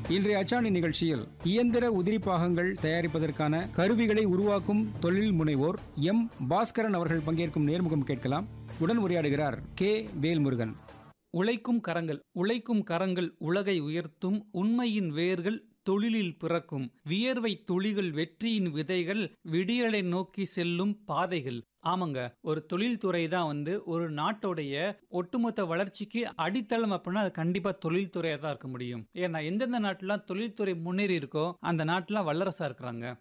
இன்றைய அச்சாணி நிகழ்ச்சியில் இயந்திர உதிரி பாகங்கள் தயாரிப்பதற்கான கருவிகளை உருவாக்கும் தொழில் முனைவோர் எம் பாஸ்கரன் அவர்கள் பங்கேற்கும் நேர்முகம் கேட்கலாம் உடன் உரையாடுகிறார் கே வேல்முருகன் உழைக்கும் கரங்கள் உழைக்கும் கரங்கள் உலகை உயர்த்தும் உண்மையின் வேர்கள் தொழிலில் பிறக்கும் வியர்வை துளிகள் வெற்றியின் விதைகள் விடியலை நோக்கி செல்லும் பாதைகள் ஆமாங்க ஒரு தொழில்துறை தான் வந்து ஒரு நாட்டோடைய ஒட்டுமொத்த வளர்ச்சிக்கு அடித்தளம் அப்படின்னா அது கண்டிப்பா தொழில்துறையா தான் இருக்க முடியும் ஏன்னா எந்தெந்த நாட்டுலாம் தொழில்துறை முன்னேறி இருக்கோ அந்த நாட்டுலாம் வல்லரசா இருக்கிறாங்க